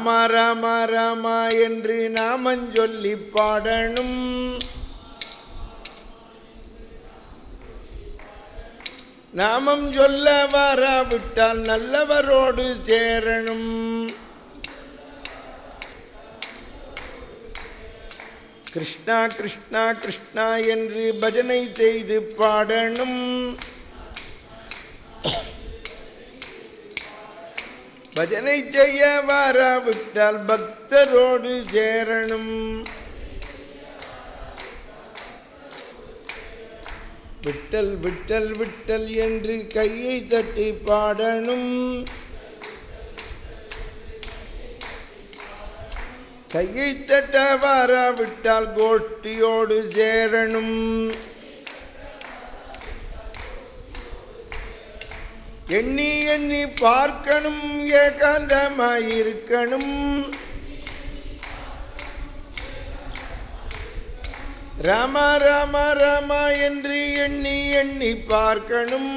ராமா ராமா ராமா என்று நாமஞ்சொல்லி பாடணும் நாமம் சொல்ல வராவிட்டால் நல்லவரோடு சேரணும் கிருஷ்ணா கிருஷ்ணா கிருஷ்ணா என்று பஜனை செய்து பாடணும் பஜனை செய்ய வராவிட்டால் பக்தரோடு சேரணும் விட்டல் விட்டல் விட்டல் என்று கையை தட்டி பாடணும் கையை தட்ட வராவிட்டால் கோஷ்டியோடு சேரணும் எண்ணி எண்ணி பார்க்கணும் ஏகாந்தமாயிருக்கணும் ராமா ராமா ராமா என்று எண்ணி எண்ணி பார்க்கணும்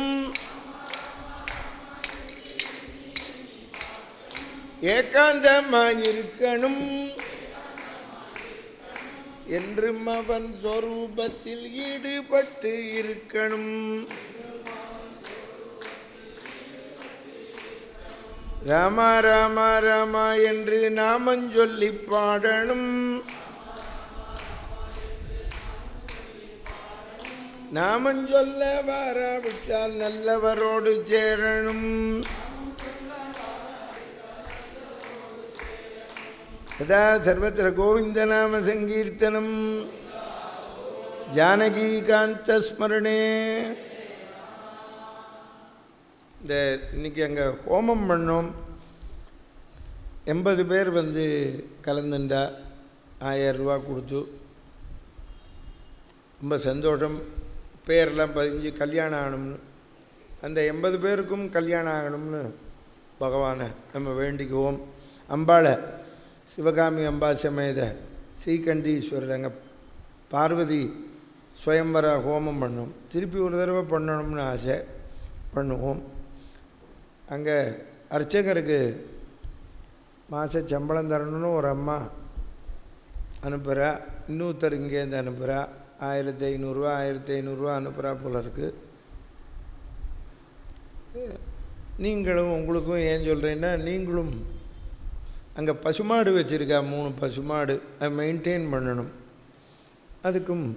ஏகாந்தமாயிருக்கணும் என்றும் அவன் சொரூபத்தில் ஈடுபட்டு இருக்கணும் ராமா ராமா ராமா என்று நாமஞ்சொல்லி பாடணும் நாமஞ்சொல்ல வாராவிட்டால் நல்லவரோடு சேரணும் சதா சர்வத்திர கோவிந்த நாம சங்கீர்த்தனம் ஜானகீகாந்த ஸ்மரணே இந்த இன்னைக்கு அங்கே ஹோமம் பண்ணோம் எண்பது பேர் வந்து கலந்துண்டா ஆயிரம் ரூபா கொடுத்து ரொம்ப சந்தோஷம் பேரெல்லாம் பதிஞ்சு கல்யாணம் ஆகணும்னு அந்த எண்பது பேருக்கும் கல்யாணம் ஆகணும்னு பகவானை நம்ம வேண்டிக்குவோம் அம்பாளை சிவகாமி அம்பா சமேத ஸ்ரீகண்டீஸ்வரர் அங்கே பார்வதி சுயம்பர ஹோமம் பண்ணோம் திருப்பி ஒரு தடவை பண்ணணும்னு ஆசை பண்ணுவோம் அங்கே அர்ச்சகருக்கு மாத சம்பளம் தரணும்னு ஒரு அம்மா அனுப்புகிறா இன்னொருத்தர் இங்கேருந்து அனுப்புகிறா ஆயிரத்தி ஐநூறுரூவா ஆயிரத்தி ஐநூறுரூவா அனுப்புகிறா போல இருக்குது நீங்களும் உங்களுக்கும் ஏன் சொல்கிறேன்னா நீங்களும் அங்கே பசுமாடு வச்சுருக்கா மூணு பசுமாடு அதை மெயின்டைன் பண்ணணும் அதுக்கும்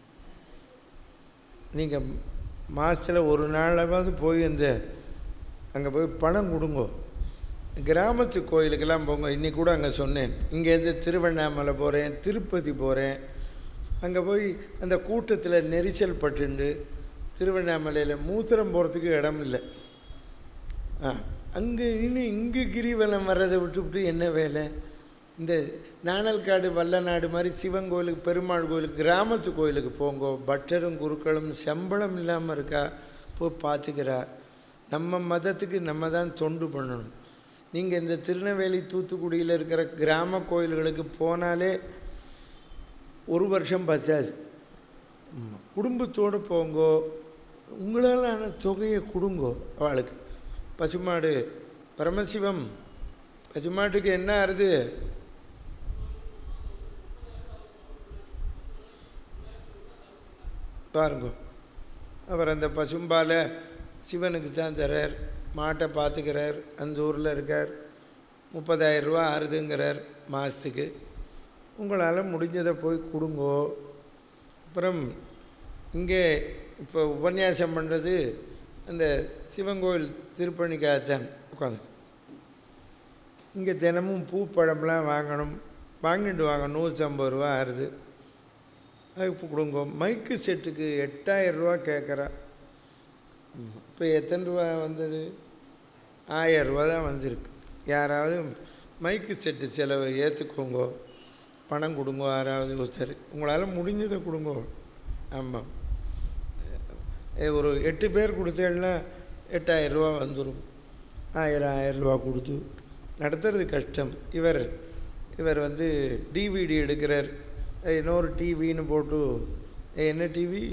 நீங்கள் மாதத்தில் ஒரு நாளாவது போய் அந்த அங்கே போய் பணம் கொடுங்கோ கிராமத்து கோயிலுக்கெல்லாம் போங்க இன்னைக்கு கூட அங்கே சொன்னேன் இங்கேருந்து திருவண்ணாமலை போகிறேன் திருப்பதி போகிறேன் அங்கே போய் அந்த கூட்டத்தில் நெரிசல் பட்டுண்டு திருவண்ணாமலையில் மூத்திரம் போகிறதுக்கு இடம் இல்லை ஆ அங்கே இன்னும் இங்கே கிரிவலம் வர்றதை விட்டுவிட்டு என்ன வேலை இந்த நாணல்காடு வல்லநாடு மாதிரி சிவன் கோயிலுக்கு பெருமாள் கோயிலுக்கு கிராமத்து கோயிலுக்கு போங்கோ பட்டரும் குருக்களும் சம்பளம் இல்லாமல் இருக்கா போய் பார்த்துக்கிறா நம்ம மதத்துக்கு நம்ம தான் தொண்டு பண்ணணும் நீங்கள் இந்த திருநெல்வேலி தூத்துக்குடியில் இருக்கிற கிராம கோயில்களுக்கு போனாலே ஒரு வருஷம் பச்சாது ஆமா. குடும்பத்தோடு போங்கோ உங்களாலான தொகையை கொடுங்கோ அவளுக்கு பசுமாடு பரமசிவம் பசுமாட்டுக்கு என்ன ஆறுது பாருங்க அவர் அந்த பசும்பாலை சிவனுக்கு தான் தர்றார் மாட்டை பார்த்துக்கிறார் அந்த ஊரில் இருக்கார் முப்பதாயிரம் ரூபா ஆறுதுங்கிறார் மாதத்துக்கு உங்களால் முடிஞ்சதை போய் கொடுங்கோ அப்புறம் இங்கே இப்போ உபன்யாசம் பண்ணுறது அந்த சிவங்கோயில் திருப்பணிக்காச்சான் உட்காந்து இங்கே தினமும் பூ பழம்லாம் வாங்கணும் வாங்கிட்டு வாங்க நூற்றம்பது ரூபா ஆறுது அதுக்கு கொடுங்க மைக்கு செட்டுக்கு எட்டாயிரம் ரூபா கேட்குறா இப்போ எத்தனை ரூபா வந்தது ஆயிரம் ரூபா தான் வந்திருக்கு யாராவது மைக்கு செட்டு செலவை ஏற்றுக்கோங்க பணம் கொடுங்க யாராவது ஒருத்தர் உங்களால் முடிஞ்சதை கொடுங்க ஆமாம் ஏ, ஒரு எட்டு பேர் கொடுத்தேன்னா எட்டாயிரம் ரூபா வந்துடும் ஆயிரம் ஆயிரம் ரூபா கொடுத்து நடத்துறது கஷ்டம் இவர் இவர் வந்து டிவிடி எடுக்கிறார் ஏ, இன்னொரு டிவின்னு போட்டு ஏ, என்ன டிவி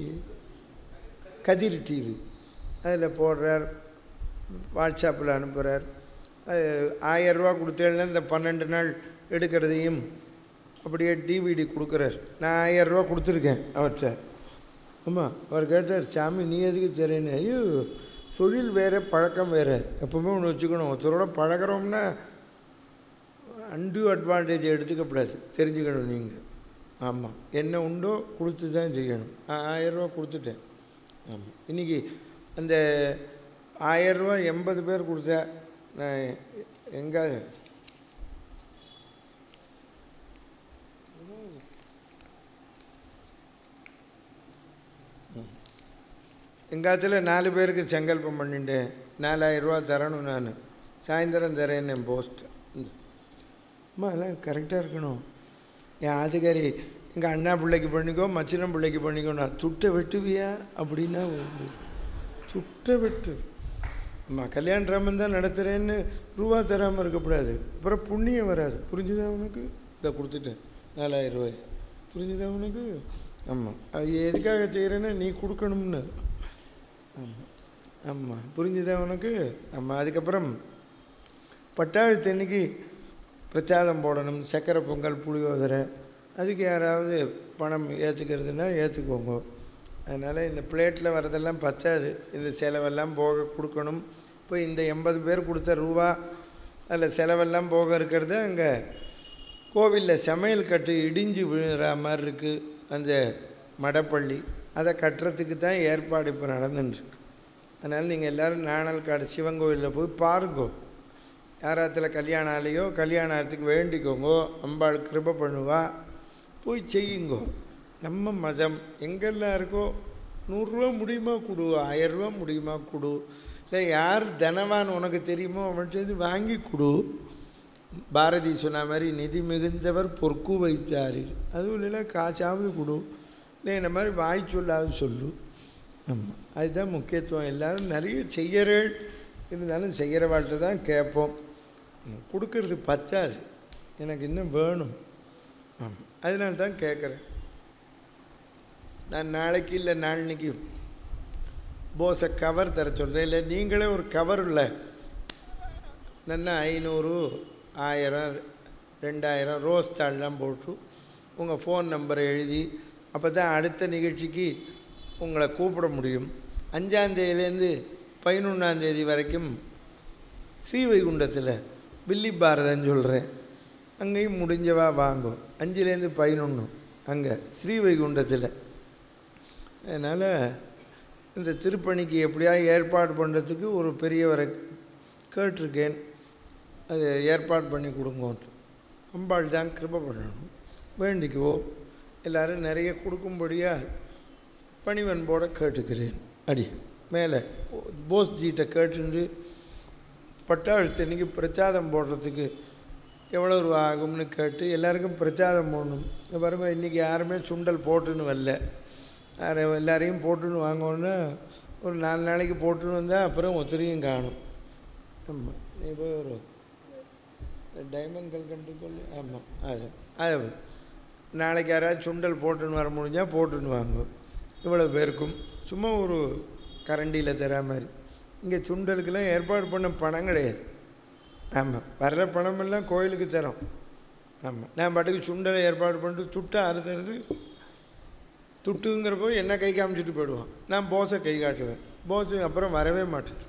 கதிர் டிவி அதில் போடுறார் வாட்ஸ்அப்பில் அனுப்புகிறார் ஆயரூவா கொடுத்தேன்னா இந்த பன்னெண்டு நாள் எடுக்கிறதையும் அப்படியே டிவிடி கொடுக்குறார் நான் ஆயரூவா கொடுத்துருக்கேன் அவர்கிட்ட ஆமாம் அவர் கேட்டார் சாமி நீ எதுக்கு தரேன்னு ஐயோ தொழில் வேறு பழக்கம் வேறு எப்போவுமே ஒன்று வச்சுக்கணும் ஒருத்தரோட பழகிறோம்னா அன்டியூ அட்வான்டேஜ் எடுத்துக்கக்கூடாது தெரிஞ்சுக்கணும் நீங்கள் ஆமாம் என்ன உண்டோ கொடுத்து தான் செய்யணும் ஆயரூவா கொடுத்துட்டேன் ஆமாம் இன்றைக்கி அந்த ஆயரூவா எண்பது பேர் கொடுத்தா நான் எங்கே எங்காத்தில் நாலு பேருக்கு சங்கல்பம் பண்ணிட்டேன் நாலாயிரரூவா தரணும் நான் சாயந்தரம் தரேன் என் போஸ்ட் அம்மா எல்லாம் கரெக்டாக இருக்கணும் என் ஆதிகாரி எங்கள் அண்ணா பிள்ளைக்கு பண்ணிக்கோ மச்சினம் பிள்ளைக்கு பண்ணிக்கோ நான் துட்டை வெட்டுவியா அப்படின்னா உண்டு. துட்டை வெட்டு அம்மா கல்யாண ராமன் தான் நடத்துகிறேன்னு ரூபா தராமல் இருக்கக்கூடாது அப்புறம் புண்ணியம் வராது புரிஞ்சுதா உனக்கு இதை கொடுத்துட்டேன் நாலாயிரம் ரூபாய் புரிஞ்சுதா உனக்கு ஆமாம் அது எதுக்காக செய்கிறேன்னா நீ கொடுக்கணும்னு ஆமாம் ஆமாம் புரிஞ்சுதா உனக்கு ஆமாம் அதுக்கப்புறம் பட்டாளத்தன்னைக்கு பிரச்சாதம் போடணும் சக்கரை பொங்கல் புளியோதரை அதுக்கு யாராவது பணம் ஏற்றுக்கிறதுனா ஏற்றுக்கோங்க அதனால் இந்த பிளேட்டில் வரதெல்லாம் பத்தாது இந்த செலவெல்லாம் போக கொடுக்கணும் இப்போ இந்த எண்பது பேர் கொடுத்த ரூபா அதில் செலவெல்லாம் போக இருக்கிறது அங்கே கோவிலில் சமையல் கட்டு இடிஞ்சு விழுற மாதிரி இருக்குது அந்த மடப்பள்ளி அதை கட்டுறதுக்கு தான் ஏற்பாடு இப்போ நடந்துட்டுருக்கு அதனால் நீங்கள் எல்லோரும் நாணல் காடு சிவன் கோவிலில் போய் பாருங்கோ யாராத்தில் கல்யாணம் ஆலையோ கல்யாணத்துக்கு வேண்டிக்கோங்கோ அம்பாள் கிருப பண்ணுவா போய் செய்யுங்கோ நம்ம மதம் எங்கெல்லாம் இருக்கோ நூறுரூவா முடியுமா கொடு ஆயரூவா முடியுமா கொடு இல்லை யார் தனவான் உனக்கு தெரியுமோ அவன் சேர்ந்து வாங்கி கொடு பாரதி சொன்ன மாதிரி நிதி மிகுந்தவர் பொற்கு வைத்தார் அதுவும் இல்லைன்னா காசாவது கொடு இல்லை இந்த மாதிரி வாய் சொல்லாவது சொல்லு ஆமாம் அதுதான் முக்கியத்துவம் எல்லோரும் நிறைய செய்யறேள் இருந்தாலும் செய்கிற வாழ்க்கை தான் கேட்போம் கொடுக்கறது பத்தாது எனக்கு இன்னும் வேணும் ஆமாம் அதனால தான் கேட்குறேன் நான் நாளைக்கு இல்லை நாளைக்கு போஸை கவர் தர சொல்கிறேன் இல்லை நீங்களே ஒரு கவர் இல்லை நல்லா ஐநூறு ஆயிரம் ரெண்டாயிரம் ரோஸ் தாள்லாம் போட்டு உங்கள் ஃபோன் நம்பரை எழுதி அப்போ தான் அடுத்த நிகழ்ச்சிக்கு உங்களை கூப்பிட முடியும் அஞ்சாந்தேதியிலேருந்து பதினொன்றாந்தேதி வரைக்கும் ஸ்ரீவைகுண்டத்தில் வில்லி பாரதன்னு சொல்கிறேன் அங்கேயும் முடிஞ்சவா வாங்கும் அஞ்சுலேருந்து பதினொன்று அங்கே ஸ்ரீவைகுண்டத்தில் அதனால் இந்த திருப்பணிக்கு எப்படியா ஏற்பாடு பண்ணுறதுக்கு ஒரு பெரியவரை கேட்டிருக்கேன் அது ஏற்பாடு பண்ணி கொடுங்கோன்ட்டு அம்பாள் தான் கிருப பண்ணணும் வேண்டிக்குவோம் எல்லோரும் நிறைய கொடுக்கும்படியாக பணிவன்போடு கேட்டுக்கிறேன் அடி மேலே போஸ் ஜீட்டை கேட்டுண்டு பட்டாளத்தன்னைக்கு பிரச்சாதம் போடுறதுக்கு எவ்வளோ ரூபா ஆகும்னு கேட்டு எல்லாருக்கும் பிரச்சாதம் போடணும் இங்க பாருங்க இன்றைக்கி யாருமே சுண்டல் போட்டுன்னு வரல யார் எல்லாரையும் போட்டுன்னு வாங்கணுன்னா ஒரு நாலு நாளைக்கு போட்டுன்னு வந்தால் அப்புறம் ஒத்தரையும் காணும் ஆமாம் இப்போ ஒரு டைமண்ட் கல்கண்டு கொள்ளு ஆமாம் அது அது நாளைக்கு யாராவது சுண்டல் போட்டுன்னு வர முடிஞ்சால் போட்டுன்னு வாங்க இவ்வளோ பேருக்கும் சும்மா ஒரு கரண்டியில் தரா மாதிரி இங்கே சுண்டலுக்கெல்லாம் ஏற்பாடு பண்ண பணம் கிடையாது ஆமாம் வர்ற பணமெல்லாம் கோயிலுக்கு தரோம் ஆமாம் நான் பாட்டுக்கு சுண்டலை ஏற்பாடு பண்ணிட்டு துட்டை அறுத்துறது துட்டுங்கிறப்போ என்ன கை காமிச்சிட்டு போயிடுவான் நான் போஸை கை காட்டுவேன் போஸு அப்புறம் வரவே மாட்டார்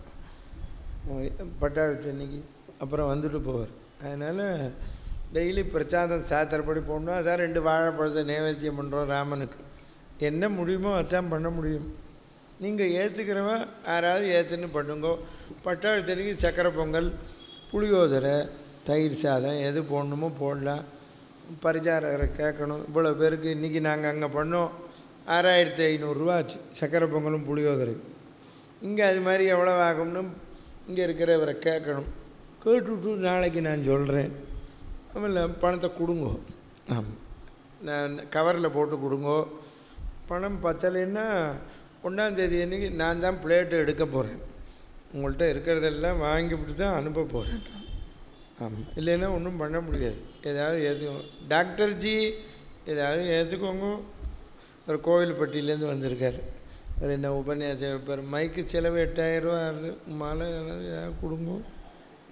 பட்டாளத்து அன்னைக்கு அப்புறம் வந்துட்டு போவார் அதனால் டெய்லி பிரச்சாதம் சாத்திரப்படி போடணும் அதான் ரெண்டு வாழைப்பழத்தை நேவேத்தியம் பண்ணுறோம் ராமனுக்கு என்ன முடியுமோ அதான் பண்ண முடியும் நீங்கள் ஏற்றுக்கிறவன் யாராவது ஏற்றுன்னு பண்ணுங்கோ பட்டாளத்தன்னைக்கு சக்கரை பொங்கல் புளியோதரை தயிர் சாதம் எது போடணுமோ போடலாம் பரிசாரரை கேட்கணும் இவ்வளோ பேருக்கு இன்றைக்கி நாங்கள் அங்கே பண்ணோம் ஆறாயிரத்தி ஐநூறுரூவா ஆச்சு சக்கரை பொங்கலும் புளியோதரையும் இங்கே அது மாதிரி எவ்வளோ ஆகும்னு இங்கே இருக்கிறவரை கேட்கணும் கேட்டுவிட்டு நாளைக்கு நான் சொல்கிறேன் ஆಮೇಲೆ பணத்தை கொடுங்கோ ஆமாம் நான் கவரில் போட்டு கொடுங்கோ பணம் பத்தலைன்னா ஒன்றாந்தேதி அன்றைக்கி நான் தான் பிளேட்டு எடுக்க போகிறேன் உங்கள்கிட்ட இருக்கிறதெல்லாம் வாங்கிவிட்டு தான் அனுப்ப போகிறேன் ஆமாம் இல்லைன்னா ஒன்றும் பண்ண முடியாது ஏதாவது ஏற்றுக்கோங்க டாக்டர் ஜி ஏதாவது ஏற்றுக்கோங்க ஒரு கோவில்பட்டியிலேருந்து வந்திருக்கார் அவர் என்ன உபன்யாசம் வைப்பார் மைக்கு செலவு எட்டாயிரரூவா ஆகுது மாலை ஏதாவது ஏதாவது கொடுங்க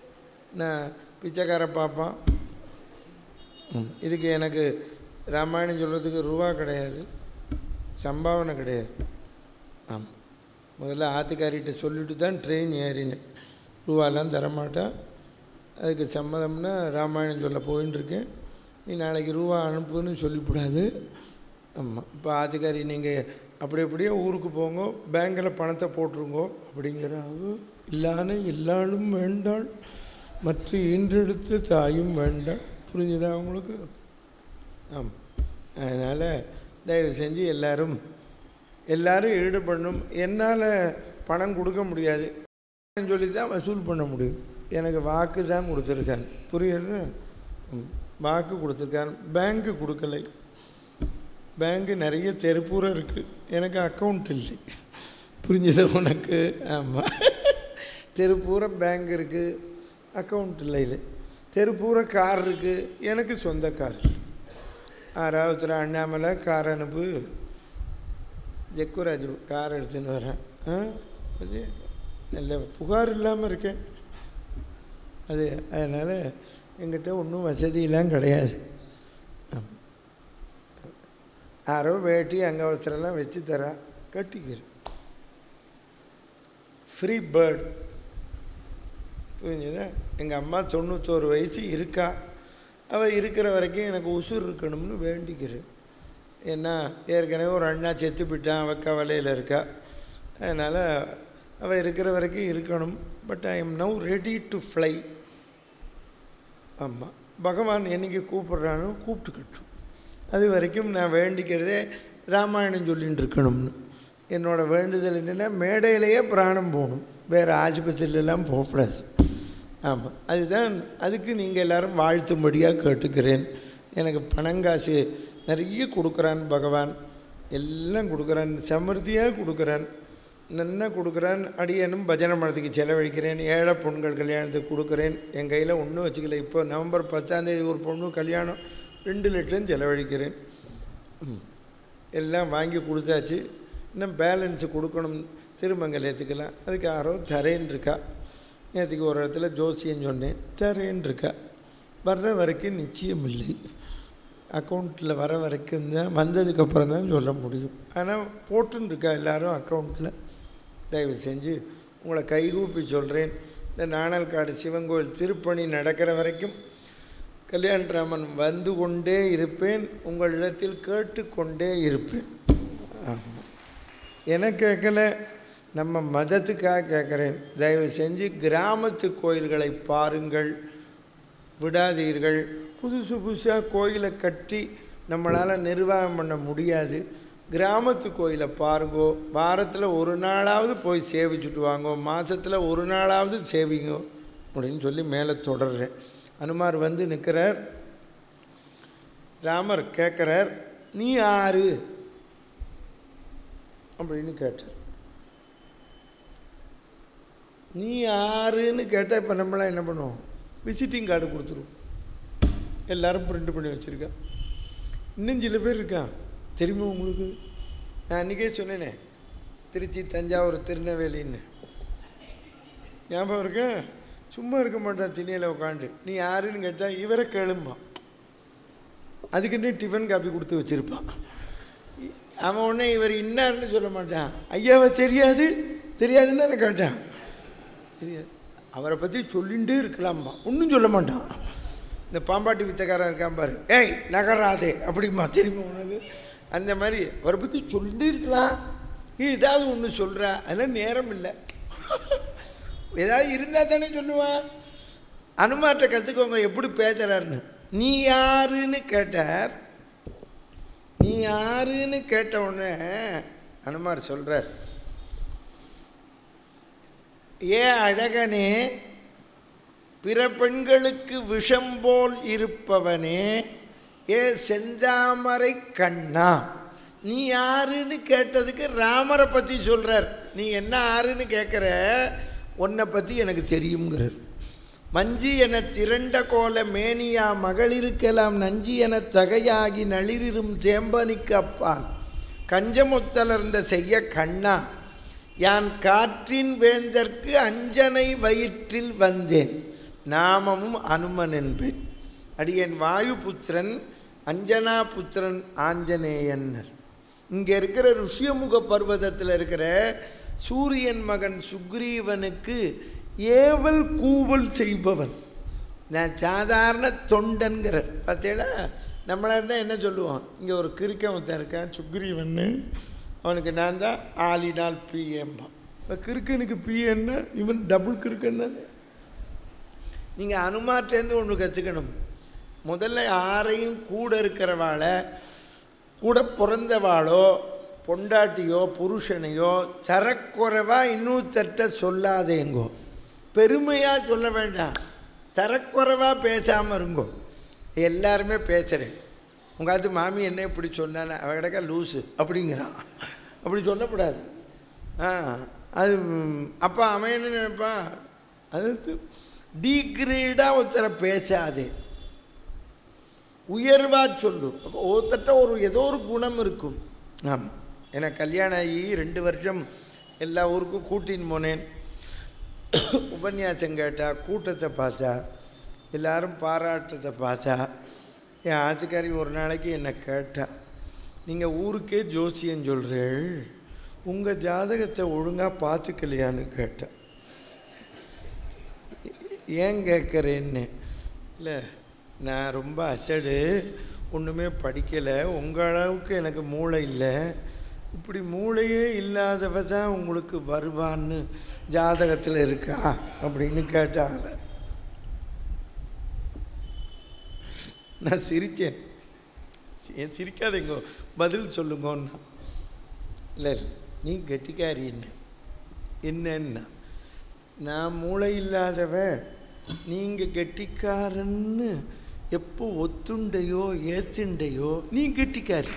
நான் பிச்சைக்கார பார்ப்பான் ம், இதுக்கு எனக்கு ராமாயணம் சொல்கிறதுக்கு ரூபா கிடையாது சம்பாவனை கிடையாது ஆமாம் முதல்ல ஆத்துக்காரிகிட்ட சொல்லிட்டு தான் ட்ரெயின் ஏறினேன் ரூபாலாம் தரமாட்டேன் அதுக்கு சம்மதம்னா ராமாயணம் சொல்ல போயின்னு இருக்கேன் நீ நாளைக்கு ரூபா அனுப்புன்னு சொல்லிவிடாது ஆமாம் இப்போ ஆத்துக்காரி நீங்கள் அப்படி அப்படியே ஊருக்கு போங்க பேங்கில் பணத்தை போட்டுருங்கோ அப்படிங்கிறாங்க இல்லான எல்லாரும் வேண்டாள் மற்ற ஈன்றெடுத்த தாயும் வேண்டாள் புரிஞ்சுதா உங்களுக்கு ஆமாம் அதனால் தயவு செஞ்சு எல்லாரும் எல்லாரும் ஈடுபடணும் என்னால் பணம் கொடுக்க முடியாது சொல்லி தான் வசூல் பண்ண முடியும் எனக்கு வாக்கு தான் கொடுத்துருக்கான் புரியுறது ம். வாக்கு கொடுத்துருக்கான் பேங்க்கு கொடுக்கலை பேங்க்கு நிறைய தெருப்பூரம் இருக்குது எனக்கு அக்கௌண்ட் இல்லை புரிஞ்சுது உனக்கு ஆமாம் தெருப்பூர பேங்க் இருக்குது அக்கௌண்ட் இல்லை இல்லை தெருப்பூர கார் இருக்குது எனக்கு சொந்த கார் இல்லை ஆறாவதுல அண்ணாமலை கார் அனுப்பு ஜெக்குராஜ் கார் எடுத்துன்னு வரேன் ஆ அது நல்ல புகார் இல்லாமல் இருக்கேன் அது அதனால் எங்கிட்ட ஒன்றும் வசதியெல்லாம் கிடையாது ஆம். யாரோ வேட்டி அங்கவஸ்திரம்லாம் வச்சு தரா கட்டிக்கிறேன் ஃப்ரீ பேர்டு புரிஞ்சுதா எங்கள் அம்மா தொண்ணூத்தோரு வயசு இருக்கா அவள் இருக்கிற வரைக்கும் எனக்கு உசுர் இருக்கணும்னு வேண்டிக்கிறேன் ஏன்னா ஏற்கனவே ஒரு அண்ணா செத்து போயிட்டான் அவள் கவலையில் இருக்கா அதனால் அவள் இருக்கிற வரைக்கும் இருக்கணும் but I am now ready to fly ஆமாம் பகவான் என்னைக்கு கூப்பிட்றானோ கூப்பிட்டுக்கட்டும் அது வரைக்கும் நான் வேண்டிக்கிறதே ராமாயணம் சொல்லின்னு இருக்கணும்னு என்னோடய வேண்டுதல் என்னென்னா மேடையிலேயே பிராணம் போகணும் வேறு ஆஸ்பத்திரியிலலாம் போகக்கூடாது ஆமாம் அதுதான் அதுக்கு நீங்கள் எல்லாரும் வாழ்த்தும்படியாக கேட்டுக்கிறேன் எனக்கு பணங்காசு நிறைய கொடுக்குறான் பகவான் எல்லாம் கொடுக்குறான் சமிருத்தியாக கொடுக்குறான் நன்னா கொடுக்குறான் அடியனும் பஜனை மடத்துக்கு செலவழிக்கிறேன் ஏழை பொண்கள் கல்யாணத்துக்கு கொடுக்குறேன் என் கையில் ஒன்றும் வச்சுக்கல இப்போ நவம்பர் பத்தாந்தேதி ஒரு பொண்ணு கல்யாணம் ரெண்டு லட்சம் செலவழிக்கிறேன் ம். எல்லாம் வாங்கி கொடுத்தாச்சு இன்னும் பேலன்ஸு கொடுக்கணும் திருமங்கலத்துக்கெல்லாம் அதுக்கு யாரோ தரேன் இருக்கா நேற்றுக்கு ஒரு இடத்துல ஜோசியம் சொன்னேன் தரேன் இருக்கா வர்ற வரைக்கும் நிச்சயம் இல்லை அக்கௌண்ட்டில் வர வரைக்கும் தான் வந்ததுக்கப்புறம் தான் சொல்ல முடியும் ஆனால் போட்டுன்னு இருக்கா எல்லாரும் அக்கௌண்ட்டில் தயவு செஞ்சு உங்களை கைகூப்பி சொல்கிறேன் இந்த நாணல்காடு சிவன் கோயில் திருப்பணி நடக்கிற வரைக்கும் கல்யாணராமன் வந்து கொண்டே இருப்பேன் உங்களிடத்தில் கேட்டுக்கொண்டே இருப்பேன் ஆமாம் எனக்கு கேட்கல நம்ம மதத்துக்காக கேட்குறேன் தயவு செஞ்சு கிராமத்து கோயில்களை பாருங்கள் விடாதீர்கள் புதுசு புதுசாக கோயிலை கட்டி நம்மளால் நிர்வாகம் பண்ண முடியாது கிராமத்து கோயிலை பாருங்கோ வாரத்தில் ஒரு நாளாவது போய் சேவிச்சுட்டு வாங்கோ மாதத்தில் ஒரு நாளாவது சேவிங்கோ அப்படின்னு சொல்லி மேலே தொடர்றேன் அனுமார் வந்து நிற்கிறார் ராமர் கேட்குறார் நீ யாரு அப்படின்னு கேட்டார் நீ யாருன்னு கேட்டால் இப்போ நம்மளாம் என்ன பண்ணுவோம் விசிட்டிங் கார்டு கொடுத்துருவோம் எல்லாரும் பிரிண்ட் பண்ணி வச்சுருக்கேன் இன்னும் சில பேர் இருக்கான் தெரியுமா உங்களுக்கு நான் அன்றைக்கே சொன்னேனே திருச்சி தஞ்சாவூர் திருநெல்வேலின்னு ஞாபகம் இருக்கா சும்மா இருக்க மாட்டான் திணையில் உட்காந்து நீ யாருன்னு கேட்டால் இவரை கேளும்மா அதுக்குன்னு டிஃபன் காப்பி கொடுத்து வச்சுருப்பான் அவன் உடனே இவர் இன்னார்னு சொல்ல மாட்டான் ஐயாவை தெரியாது தெரியாதுன்னு தானே கேட்டான் தெரியாது அவரை பற்றி சொல்லிகிட்டே இருக்கலாம்மா ஒன்றும் சொல்ல மாட்டான் இந்த பாம்பாட்டி வித்தக்காரன் இருக்கான் பாரு ஏய் நகராதே அப்படிமா தெரியுமா உனக்கு அந்த மாதிரி அவரை பற்றி சொல்லிட்டே இருக்கலாம் நீ ஏதாவது ஒன்று சொல்கிறா அதெல்லாம் நேரம் இல்லை ஏதாவது இருந்தால் தானே சொல்லுவான் அனுமார்ட்ட கற்றுக்கோங்க எப்படி பேசுகிறாருன்னு நீ யாருன்னு கேட்டார் நீ யாருன்னு கேட்ட உடனே அனுமார் சொல்கிறார் ஏ அழகனே பிற பெண்களுக்கு விஷம் போல் இருப்பவனே ஏ செந்தாமரை கண்ணா நீ யாருன்னு கேட்டதுக்கு ராமரை பற்றி சொல்கிறார் நீ என்ன ஆறுன்னு கேட்குற உன்னை பற்றி எனக்கு தெரியுங்கிறார் மஞ்சி என திரண்ட கோல மேனியா மகளிருக்கெல்லாம் நஞ்சி என தகையாகி நளிரிரும் தேம்பனிக்கு அப்பால் கஞ்சமுத்தலர்ந்த செய்ய கண்ணா யான் காற்றின் வேந்தற்கு அஞ்சனை வயிற்றில் வந்தேன் நாமமும் அனுமன் என்பேன் அடியேன் வாயு புத்திரன் அஞ்சனா புத்திரன் ஆஞ்சநேயன்னர் இங்கே இருக்கிற ருஷ்யமுக பர்வதத்தில் இருக்கிற சூரியன் மகன் சுக்ரீவனுக்கு ஏவல் கூவல் செய்பவன் நான் சாதாரண தொண்டன்கிற பார்த்தீங்களா நம்மளாக இருந்தால் என்ன சொல்லுவோம் இங்கே ஒரு கிறுக்கன் ஒருத்தன் இருக்கான் சுக்ரீவன்னு அவனுக்கு நான் தான் ஆலினால் பிஎம்பா இப்போ கிறுக்கனுக்கு பிஎன்னா இவன் டபுள் கிறுக்கன் தானே நீங்கள் அனுமார்ட்டேருந்து ஒன்று கற்றுக்கணும் முதல்ல யாரையும் கூட இருக்கிறவாளை கூட பிறந்தவாளோ பொண்டாட்டியோ புருஷனையோ தரக்குறைவா இன்னொருத்தர்கிட்ட சொல்லாதேங்கோ பெருமையாக சொல்ல வேண்டாம் தரக்குறைவாக பேசாமல் இருங்கோ எல்லாருமே பேசுகிறேன் உங்கள் ஆத்து மாமி என்ன இப்படி சொன்னானே அவ கிடக்க லூஸு அப்படிங்கிறான் அப்படி சொல்லக்கூடாது ஆ அது அப்போ அவன் என்ன நினைப்பான் அது டீக்ரேடாக ஒருத்தரை பேசாதே உயர்வாக சொல்லு அப்போ ஒருத்தட்ட ஒரு ஏதோ ஒரு குணம் இருக்கும் ஆமாம் எனக்கு கல்யாணம் ஆகி ரெண்டு வருஷம் எல்லா ஊருக்கும் கூட்டின்னு போனேன் உபன்யாசம் கேட்டா கூட்டத்தை பார்த்தா எல்லாரும் பாராட்டத்தை பார்த்தா என் ஆத்துக்காரி ஒரு நாளைக்கு என்னை கேட்டா நீங்கள் ஊருக்கே ஜோசியம் சொல்கிறீள் உங்கள் ஜாதகத்தை ஒழுங்காக பார்த்துக்கலையான்னு கேட்டேன் ஏன் கேட்குறேன்னு இல்லை நான் ரொம்ப அசடு ஒன்றுமே படிக்கலை உங்கள் அளவுக்கு எனக்கு மூளை இல்லை இப்படி மூளையே இல்லாதவ தான் உங்களுக்கு வருவான்னு ஜாதகத்தில் இருக்கா அப்படின்னு கேட்டாங்க நான் சிரித்தேன் ஏன் சிரிக்காதீங்க பதில் சொல்லுங்கன்னா இல்லை நீ கெட்டிக்காரி என்ன என்னன்னா நான் மூளை இல்லாதவன் நீங்கள் கெட்டிக்காரன்னு எப்போ ஒத்துண்டையோ ஏத்துண்டையோ நீ கெட்டிக்காரி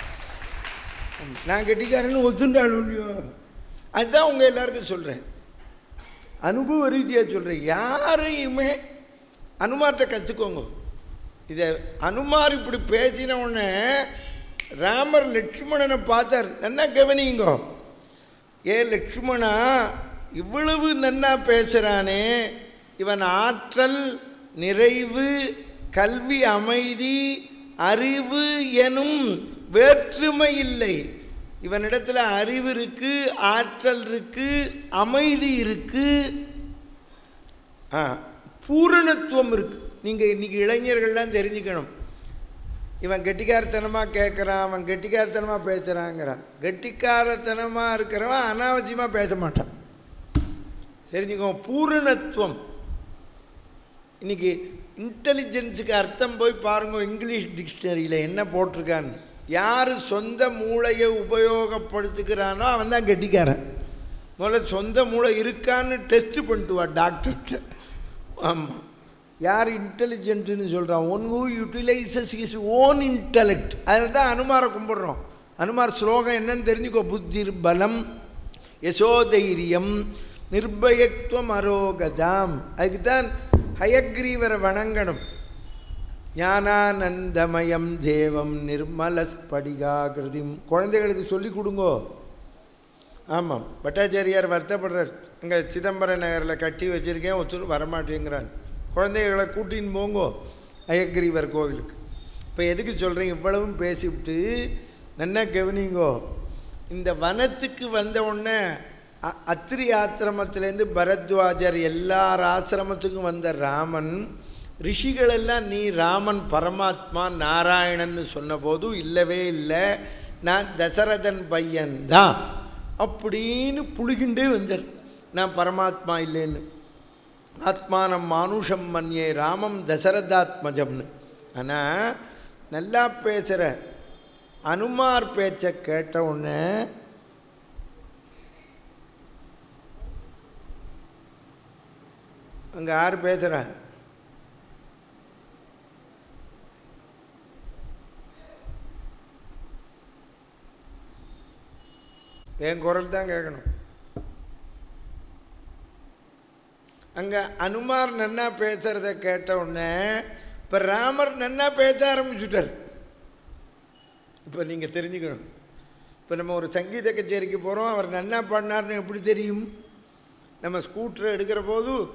நான் கெட்டிக்காரன்னு ஒத்துண்டாலும் இல்லையோ அதுதான் உங்கள் எல்லாருக்கும் சொல்கிறேன் அனுபவ ரீதியாக சொல்கிறேன் யாரையுமே அனுமார்கிட்ட கற்றுக்கோங்க இதை அனுமார் இப்படி பேசின உடனே ராமர் லக்ஷ்மணனை பார்த்தார் நல்லா கவனிங்கோ ஏ லக்ஷ்மணா இவ்வளவு நன்னா பேசுகிறானே இவன் ஆற்றல் நிறைவு கல்வி அமைதி அறிவு எனும் வேற்றுமை இல்லை இவனிடத்தில் அறிவு இருக்கு ஆற்றல் இருக்கு அமைதி இருக்கு ஆ பூரணத்துவம் இருக்கு நீங்கள் இன்னைக்கு இளைஞர்கள்லாம் தெரிஞ்சுக்கணும் இவன் கெட்டிக்காரத்தனமாக கேட்குறான் அவன் கெட்டிக்காரத்தனமாக பேசுகிறாங்கிறான் கெட்டிக்காரத்தனமாக இருக்கிறவன் அனாவசியமாக பேச மாட்டான் தெரிஞ்சுக்கோ பூரணத்துவம் இன்னைக்கு இன்டெலிஜென்ஸுக்கு அர்த்தம் போய் பாருங்க இங்கிலீஷ் டிக்ஷனரியில் என்ன போட்டிருக்கான்னு யார் சொந்த மூளையை உபயோகப்படுத்துக்கிறானோ அவன் தான் கெட்டிக்காரன் முதல்ல சொந்த மூளை இருக்கான்னு டெஸ்ட் பண்ணிட்டு வா டாக்டர்கிட்ட ஆமாம் யார் இன்டெலிஜென்ட்டுன்னு சொல்கிறான் one who utilises is own intellect அதில் தான் அனுமாரை கும்பிட்றோம் அனுமார் ஸ்லோகம் என்னன்னு தெரிஞ்சுக்கோ புத்திர் பலம் யசோதைரியம் நிர்பயத்துவம் அரோகதாம் அதுக்கு தான் ஹயக்ரீவரை வணங்கணும் ஞானானந்தமயம் தேவம் நிர்மல ஸ்படிகாகிருதிம் குழந்தைகளுக்கு சொல்லி கொடுங்கோ ஆமாம் பட்டாச்சாரியார் வருத்தப்படுறார் அங்கே சிதம்பரம் நகரில் கட்டி வச்சுருக்கேன் ஒருத்தர் வரமாட்டேங்கிறான் குழந்தைகளை கூட்டின்னு போங்கோ அயக்ரீவர் கோவிலுக்கு இப்போ எதுக்கு சொல்கிறேன் இவ்வளவும் பேசிவிட்டு நல்லா கவனிங்கோ இந்த வனத்துக்கு வந்த உடனே அ- அத்திரி ஆசிரமத்திலேருந்து பரத்வாஜர் எல்லார் ஆசிரமத்துக்கும் வந்த ராமன் ரிஷிகளெல்லாம் நீ ராமன் பரமாத்மா நாராயணன்னு சொன்னபோது இல்லவே இல்லை நான் தசரதன் பையன்தான் அப்படின்னு புழுகிண்டே வந்தார் நான் பரமாத்மா இல்லைன்னு ஆத்மானம் மானுஷம் மன்யே ராமம் தசரதாத்மஜம்னு ஆனால் நல்லா பேசுகிற அனுமார் பேச்சை கேட்ட உடனே அங்கே யார் பேசுகிறா என் குரல் தான் கேட்கணும் அங்கே அனுமார் நன்னா பேசுகிறத கேட்ட உடனே இப்போ ராமர் நன்னா பேச ஆரம்பிச்சுட்டார் இப்போ நீங்கள் தெரிஞ்சுக்கணும் இப்போ நம்ம ஒரு சங்கீத கச்சேரிக்கு போகிறோம் அவர் நன்னா பாடினார்னு எப்படி தெரியும் நம்ம ஸ்கூட்டர் எடுக்கிற போது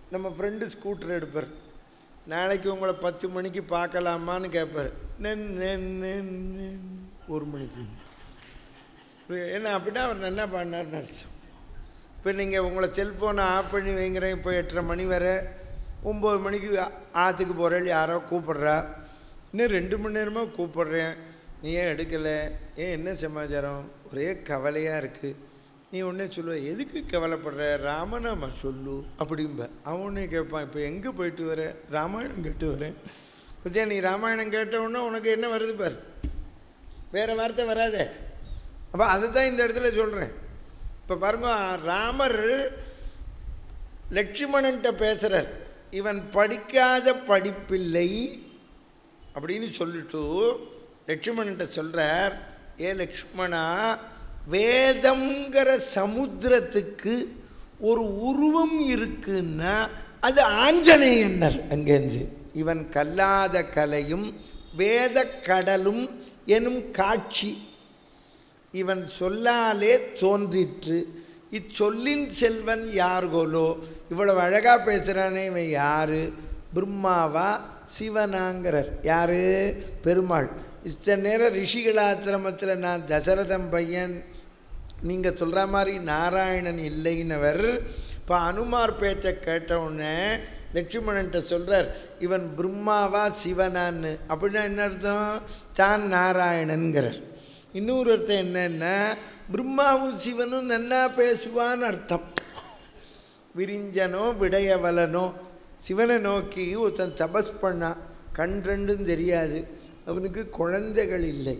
நம்ம ஃப்ரெண்டு ஸ்கூட்டர் எடுப்பார் நாளைக்கு உங்களை பத்து மணிக்கு பார்க்கலாமான்னு கேட்பார் நென் நென் நென் நென். ஒரு மணிக்கு ஏன்னா அப்படின்னா அவர் நல்லா பண்ணார்னு அர்த்தம் இப்போ நீங்கள் உங்களை செல்ஃபோனை ஆஃப் பண்ணி வைங்கிறேன் இப்போ எட்டரை மணி வரை ஒம்பது மணிக்கு ஆ- ஆற்றுக்கு போகிறேன் யாரோ கூப்பிட்றா இன்னும் ரெண்டு மணி நேரமாக கூப்பிட்றேன் நீ ஏன் எடுக்கலை ஏன் என்ன சமாச்சாரம் ஒரே கவலையாக இருக்குது நீ உடனே சொல்லுவ எதுக்கு கவலைப்படுற ராமநாமா சொல்லு அப்படிம்ப அவன் உடனே கேட்பான் இப்போ எங்கே போயிட்டு வர ராமாயணம் கேட்டு வரேன் பத்தியா நீ ராமாயணம் கேட்ட உடனே உனக்கு என்ன வருது பார் வேறு வார்த்தை வராதே அப்போ அதை தான் இந்த இடத்துல சொல்கிறேன் இப்போ பாருங்க ராமர் லட்சுமணன்ட்ட பேசுகிறார் இவன் படிக்காத படிப்பில்லை அப்படின்னு சொல்லிட்டு லட்சுமணன்ட்ட சொல்கிறார் ஏ லக்ஷ்மணா வேதங்கிற சமுத்திரத்துக்கு ஒரு உருவம் இருக்குன்னா அது ஆஞ்சநேயன்னர் அங்கேருந்து இவன் கல்லாத கலையும் வேத கடலும் எனும் காட்சி இவன் சொல்லாலே தோன்றிற்று இச்சொல்லின் செல்வன் யார்கோலோ இவ்வளவு அழகாக பேசுகிறானே இவன் யாரு பிரம்மாவா சிவனாங்கிறார் யாரு பெருமாள் இத்தனை நேரம் ரிஷிகளாசிரமத்தில் நான் தசரதன் பையன் நீங்கள் சொல்கிற மாதிரி நாராயணன் இல்லைன்னவர் இப்போ அனுமார் பேச்சை கேட்ட உடனே லட்சுமணன்ட்ட சொல்கிறார் இவன் பிரம்மாவா சிவனான்னு அப்படின்னா என்ன அர்த்தம் தான் நாராயணன்கிறார் இன்னொரு அர்த்தம் என்னன்னா பிரம்மாவும் சிவனும் நன்னா பேசுவான்னு அர்த்தம் விரிஞ்சனோ விடையவலனோ சிவனை நோக்கி ஒருத்தன் தபஸ் பண்ணான் கண் ரெண்டும் தெரியாது அவனுக்கு குழந்தைகள் இல்லை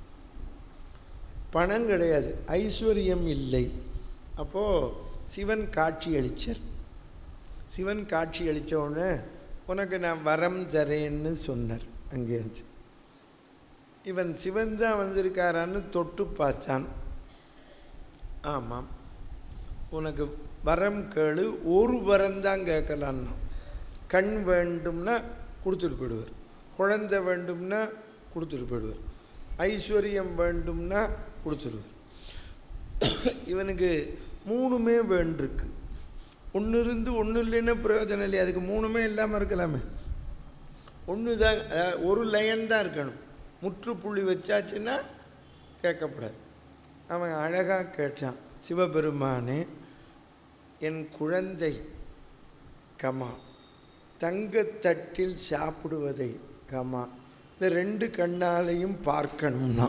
பணம் கிடையாது ஐஸ்வர்யம் இல்லை அப்போது சிவன் காட்சி அளிச்சார் சிவன் காட்சி அளித்த உடனே உனக்கு நான் வரம் தரேன்னு சொன்னார் அங்கேருந்து இவன் சிவன் தான் வந்திருக்காரான்னு தொட்டு பார்த்தான் ஆமாம் உனக்கு வரம் கேளு ஒரு வரம் தான் கேட்கலான்னா கண் வேண்டும்னா கொடுத்துட்டு போயிடுவார் குழந்தை வேண்டும்னா கொடுத்துட்டு போயிடுவார் ஐஸ்வர்யம் வேண்டும்னா கொடுத்துருவார் இவனுக்கு மூணுமே வேண்டிருக்கு ஒன்று இருந்து ஒன்று இல்லைன்னா பிரயோஜனம் இல்லையா அதுக்கு மூணுமே இல்லாமல் இருக்கலாமே ஒன்று தான் அதாவது ஒரு லைன் தான் இருக்கணும் முற்றுப்புள்ளி வச்சாச்சுன்னா கேட்கக்கூடாது அவன் அழகாக கேட்டான் சிவபெருமானே என் குழந்தை கமா தங்கத்தட்டில் சாப்பிடுவதை கமா இந்த ரெண்டு கண்ணாலையும் பார்க்கணும்னா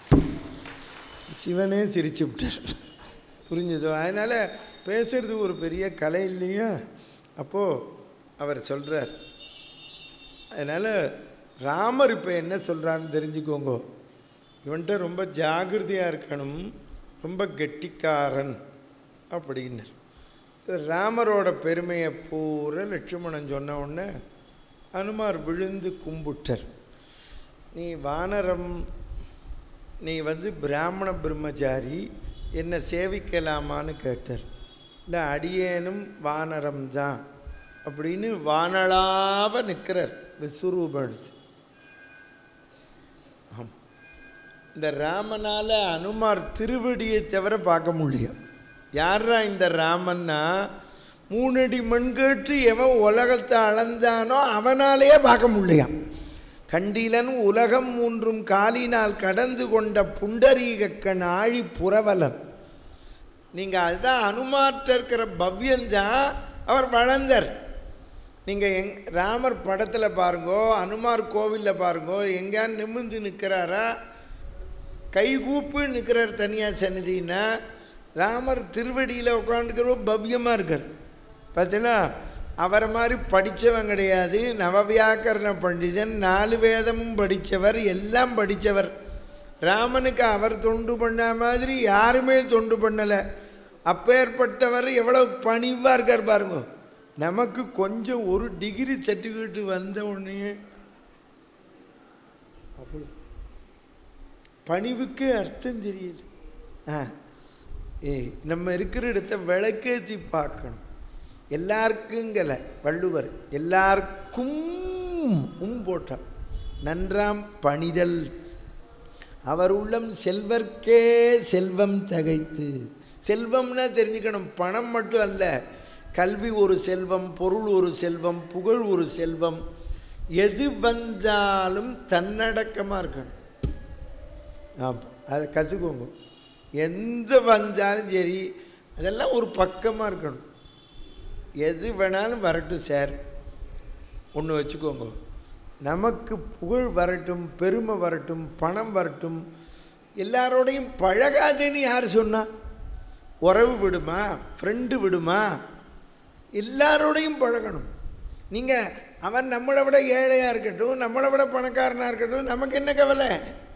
சிவனே சிரிச்சு விட்டார் புரிஞ்சுதோ அதனால் பேசுறது ஒரு பெரிய கலை இல்லையா அப்போது அவர் சொல்கிறார் அதனால் ராமர் இப்போ என்ன சொல்கிறான்னு தெரிஞ்சுக்கோங்க இவன்கிட்ட ரொம்ப ஜாகிரதையாக இருக்கணும் ரொம்ப கெட்டிக்காரன் அப்படின்னார் ராமரோட பெருமையை பூரா லட்சுமணன் சொன்ன உடனே அனுமார் விழுந்து கும்பிட்டார் நீ வானரம் நீ வந்து பிராமண பிரம்மச்சாரி என்னை சேவிக்கலாமான்னு கேட்டார் இல்லை அடியேனும் வானரம் தான் அப்படின்னு வானளாவ நிற்கிறார் விஸ்வரூபம் எடுத்து ஆமாம் இந்த ராமனால் அனுமார் திருவடியை தவிர பார்க்க முடியும் யாரா இந்த ராமன்னா மூணடி மண் கேட்டு எவன் உலகத்தை அளந்தானோ அவனாலேயே பார்க்க முடியாம் கண்டிலன் உலகம் மூன்றும் காலினால் கடந்து கொண்ட புண்டரீகக்கண் ஆழி புறவலன் நீங்கள் அதுதான் அனுமார்ட்ட இருக்கிற பவ்யந்தான் அவர் வளர்ந்தார் நீங்கள் எங் ராமர் படத்தில் பாருங்கோ அனுமார் கோவிலில் பாருங்கோ எங்கேயான்னு நிமிர்ந்து நிற்கிறாரா கைகூப்பு நிற்கிறார் தனியாக சந்நிதினா ராமர் திருவடியில் உட்காந்துக்கிறோ பவ்யமாக இருக்கார் பார்த்தீங்களா அவரை மாதிரி படித்தவன் கிடையாது நவவியாக்கரண பண்டிதன் நாலு வேதமும் படித்தவர் எல்லாம் படித்தவர் ராமனுக்கு அவர் தொண்டு பண்ண மாதிரி யாருமே தொண்டு பண்ணலை அப்பேற்பட்டவர் எவ்வளோ பணிவாக இருக்கார் பாருங்க நமக்கு கொஞ்சம் ஒரு டிகிரி சர்டிஃபிகேட் வந்த உடனே அப்படி பணிவுக்கு அர்த்தம் தெரியல ஆ ஏய் நம்ம இருக்கிற இடத்த விளக்கேற்றி பார்க்கணும் எல்லாருக்குங்கல வள்ளுவர் எல்லாருக்கும் உம் போட்டார் நன்றாம் பணிதல் அவர் உள்ளம் செல்வர்க்கே செல்வம் தகைத்து செல்வம்னா தெரிஞ்சுக்கணும் பணம் மட்டும் அல்ல கல்வி ஒரு செல்வம் பொருள் ஒரு செல்வம் புகழ் ஒரு செல்வம் எது வந்தாலும் தன்னடக்கமாக இருக்கணும் ஆமாம் அதை கற்றுக்கோங்க எந்த வந்தாலும் சரி அதெல்லாம் ஒரு பக்கமாக இருக்கணும் எது வேணாலும் வரட்டும் சார் ஒன்று வச்சுக்கோங்க நமக்கு புகழ் வரட்டும் பெருமை வரட்டும் பணம் வரட்டும் எல்லாரோடையும் பழகாதேன்னு யார் சொன்னா உறவு விடுமா ஃப்ரெண்டு விடுமா எல்லாரோடையும் பழகணும் நீங்கள் அவன் நம்மளை விட ஏழையாக இருக்கட்டும் நம்மளை விட பணக்காரனாக இருக்கட்டும் நமக்கு என்ன கவலை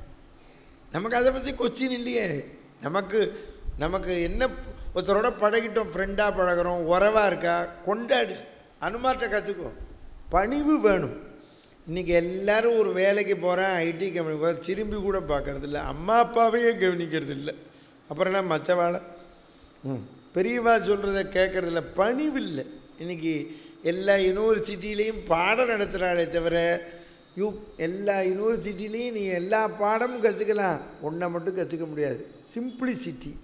நமக்கு அதை பற்றி கொச்சின் இல்லையே நமக்கு நமக்கு என்ன ஒருத்தரோட பழகிட்டோம் ஃப்ரெண்டாக பழகிறோம் உறவாக இருக்கா கொண்டாடு அனுமார்ட்ட கற்றுக்கோ பணிவு வேணும் இன்றைக்கி எல்லாரும் ஒரு வேலைக்கு போகிறேன் ஐடி கம்பெனி போகிறேன் திரும்பி கூட பார்க்கறது இல்லை அம்மா அப்பாவையே கவனிக்கிறது இல்லை அப்புறம் என்ன மற்ற வேலை ம் பெரியவா சொல்கிறத கேட்குறதில்ல பணிவு இல்லை இன்றைக்கி எல்லா யூனிவர்சிட்டியிலையும் பாடம் நடத்துகிறாளே தவிர யூ எல்லா யூனிவர்சிட்டிலையும் நீ எல்லா பாடமும் கற்றுக்கலாம் ஒன்றை மட்டும் கற்றுக்க முடியாது simplicity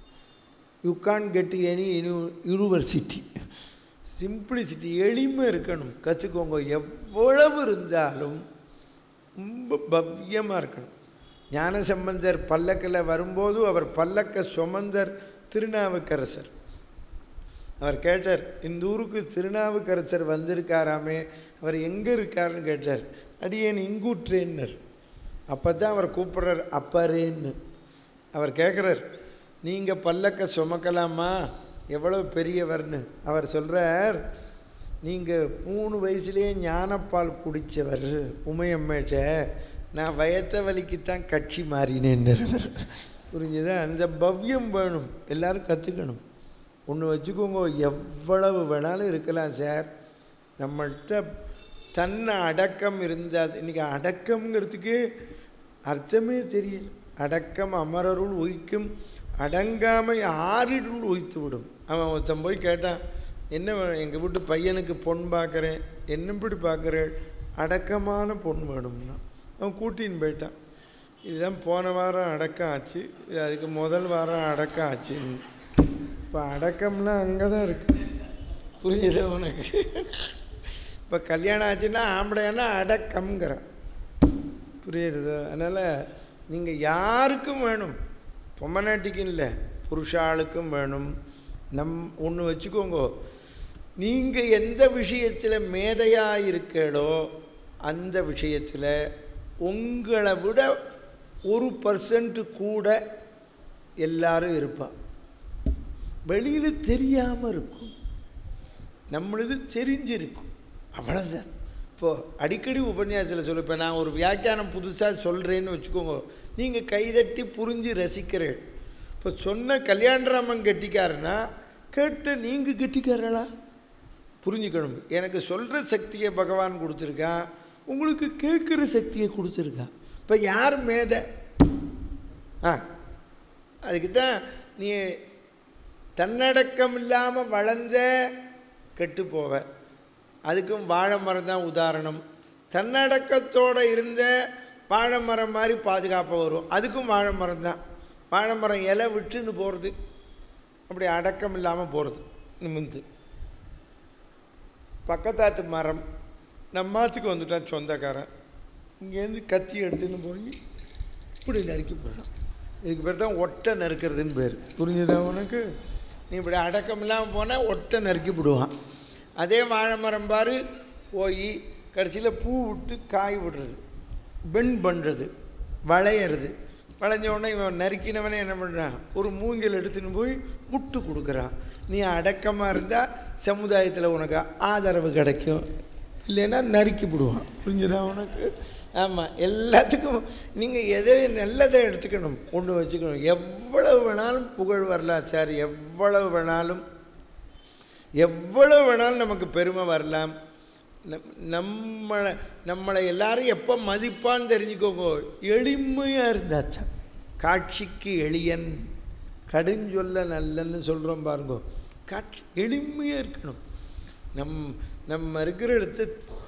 you can't get any uni university simplicity எளிமை இருக்கணும் கற்றுக்கோங்க எவ்வளவு இருந்தாலும் ரொம்ப பவ்யமாக இருக்கணும் ஞானசம்பந்தர் பல்லக்கில் வரும்போது அவர் பல்லக்க சுமந்தர் திருநாவுக்கரசர் அவர் கேட்டார் இந்த ஊருக்கு திருநாவுக்கரசர் வந்திருக்காராமே அவர் எங்கே இருக்காருன்னு கேட்டார் அடியேன் இங்கூற்றேன்னர் அப்போ தான் அவர் கூப்பிட்றார் அப்பரேன்னு அவர் கேட்குறார் நீங்கள் பல்லக்க சுமக்கலாமா எவ்வளோ பெரியவர்னு அவர் சொல்கிறார் நீங்கள் மூணு வயசுலேயே ஞானப்பால் குடித்தவர் உமையம்மேட்ட நான் வயத்த வலிக்குத்தான் கட்சி மாறினேன்னுறவர் புரிஞ்சுதா அந்த பவ்யம் வேணும் எல்லோரும் கற்றுக்கணும் ஒன்று வச்சுக்கோங்க எவ்வளவு வேணாலும் இருக்கலாம் சார் நம்மள்கிட்ட தன்னை அடக்கம் இருந்தால் இன்றைக்கி அடக்கம்ங்கிறதுக்கு அர்த்தமே தெரியல அடக்கம் அமரருள் உயிக்கும் அடங்காமை ஆறிடுள் உயித்து விடும் அவன் ஒருத்தன் போய் கேட்டான் என்ன எங்கள் வீட்டு பையனுக்கு பொன் பார்க்குறேன் என்ன இப்படி பார்க்குறேன் அடக்கமான பொன் வேணும்னா அவன் கூட்டின்னு போயிட்டான் இதுதான் போன வாரம் அடக்கம் ஆச்சு இது அதுக்கு முதல் வாரம் அடக்கம் ஆச்சு இப்போ அடக்கம்லாம் அங்கே தான் இருக்கு புரியுதா உனக்கு இப்போ கல்யாணம் ஆச்சுன்னா ஆம்படையானா அடக்கம்ங்கிறான் புரியுது அதனால் நீங்கள் யாருக்கும் வேணும் பொம்மநாட்டிக்கும் இல்லை புருஷாளுக்கும் வேணும் நம் ஒன்று வச்சுக்கோங்க நீங்கள் எந்த விஷயத்தில் மேதையாக இருக்கீங்களோ அந்த விஷயத்தில் உங்களை விட ஒரு பர்சன்ட் கூட எல்லாரும் இருப்பாள் வெளியில் தெரியாமல் இருக்கும் நம்மளது தெரிஞ்சிருக்கும் அவ்வளோதான் இப்போது அடிக்கடி உபன்யாசத்தில் சொல்லிப்பேன் நான் ஒரு வியாக்கியானம் புதுசாக சொல்கிறேன்னு வச்சுக்கோங்க நீங்கள் கைதட்டி புரிஞ்சு ரசிக்கிறேன் இப்போ சொன்ன கல்யாணராமன் கெட்டிக்காரனா கேட்ட நீங்கள் கெட்டிக்காரளா புரிஞ்சுக்கணும் எனக்கு சொல்கிற சக்தியை பகவான் கொடுத்துருக்கான் உங்களுக்கு கேட்குற சக்தியை கொடுத்துருக்கான் இப்போ யார் மேதை ஆ அதுக்கு தான் நீ தன்னடக்கம் இல்லாமல் வளர்ந்த கெட்டு போவ அதுக்கும் வாழை மரம் தான் உதாரணம் தன்னடக்கத்தோடு இருந்த வாழை மரம் மாதிரி பாதுகாப்பாக வரும் அதுக்கும் வாழை மரம் தான் வாழை மரம் இலை விட்டுன்னு போகிறது அப்படி அடக்கம் இல்லாமல் போகிறது நிமிந்து பக்கத்தாத்து மரம் நம்மாத்துக்கு வந்துட்டான் சொந்தக்காரன் இங்கேருந்து கத்தி எடுத்துன்னு போய் இப்படி நறுக்கி போயிடும் இதுக்கு பேர் தான் ஒட்டை நறுக்கிறதுன்னு பேர் புரிஞ்சுதா உனக்கு நீ இப்படி அடக்கம் இல்லாமல் போனால் ஒட்டை நறுக்கி விடுவான் அதே வாழை மரம் பாரு போய் கடைசியில் பூ விட்டு காய் விடுறது பெண்ட் பண்ணுறது வளையிறது வளைஞ்ச உடனே இவன் நறுக்கினவனே என்ன பண்ணுறான் ஒரு மூங்கில் எடுத்துன்னு போய் முட்டு கொடுக்குறான் நீ அடக்கமாக இருந்தால் சமுதாயத்தில் உனக்கு ஆதரவு கிடைக்கும் இல்லைன்னா நறுக்கி விடுவான் புரிஞ்சுதா உனக்கு ஆமாம் எல்லாத்துக்கும் நீங்கள் எதை நல்லதை எடுத்துக்கணும் ஒன்று வச்சுக்கணும் எவ்வளவு வேணாலும் புகழ் வரலாம் சார் எவ்வளவு வேணாலும் எவ்வளவு வேணாலும் நமக்கு பெருமை வரலாம் நம் நம்மளை நம்மளை எல்லாரும் எப்போ மதிப்பான்னு தெரிஞ்சுக்கோங்க எளிமையாக இருந்தாச்சா காட்சிக்கு எளியன் கடுஞ்சொல்ல நல்லன்னு சொல்கிறோம் பாருங்கோ காட்சி எளிமையாக இருக்கணும் நம் நம்ம இருக்கிற இடத்து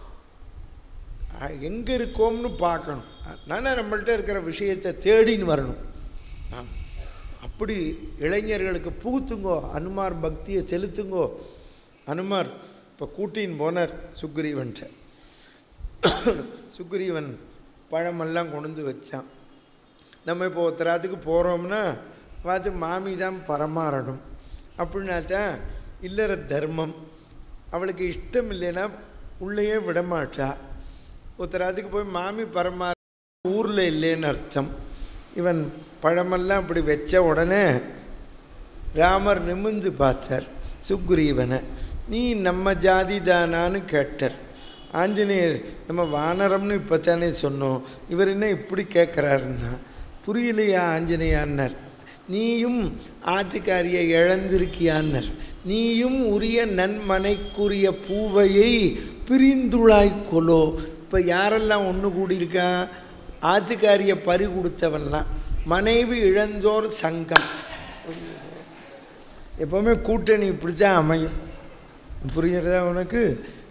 எங்கே இருக்கோம்னு பார்க்கணும் நான் நம்மள்கிட்ட இருக்கிற விஷயத்தை தேடின்னு வரணும் ஆம். அப்படி இளைஞர்களுக்கு புகுத்துங்கோ அனுமார் பக்தியை செலுத்துங்கோ அனுமார் இப்போ கூட்டின்னு போனார் சுக்ரீவன்ட்ட சுக்ரீவன் பழமெல்லாம் கொண்டு வந்து வச்சான் நம்ம இப்போ ஒருத்தராத்துக்கு போகிறோம்னா பார்த்து மாமி தான் பரமாறணும் அப்படின்னா தான் இல்லற தர்மம் அவளுக்கு இஷ்டம் இல்லைன்னா உள்ளேயே விடமாட்டா ஒருத்தராத்துக்கு போய் மாமி பரமா ஊரில் இல்லைன்னு அர்த்தம் இவன் பழமெல்லாம் இப்படி வச்ச உடனே ராமர் நிமிர்ந்து பார்த்தார் சுக்ரீவனை நீ நம்ம ஜாதி தானான்னு கேட்டார் ஆஞ்சநேயர் நம்ம வானரம்னு இப்போ தானே சொன்னோம் இவர் என்ன இப்படி கேட்குறாருன்னா புரியலையா ஆஞ்சநேயான்னார் நீயும் ஆட்சிக்காரியை இழந்திருக்கியான்னர் நீயும் உரிய நன்மனைக்குரிய பூவையை பிரிந்துழாய் கொலோ இப்போ யாரெல்லாம் ஒன்று கூடியிருக்கா ஆட்சிக்காரியை பறி கொடுத்தவன்லாம் மனைவி இழந்தோர் சங்கம் எப்போவுமே கூட்டணி இப்படி தான் அமையும் புரிகிறதா உனக்கு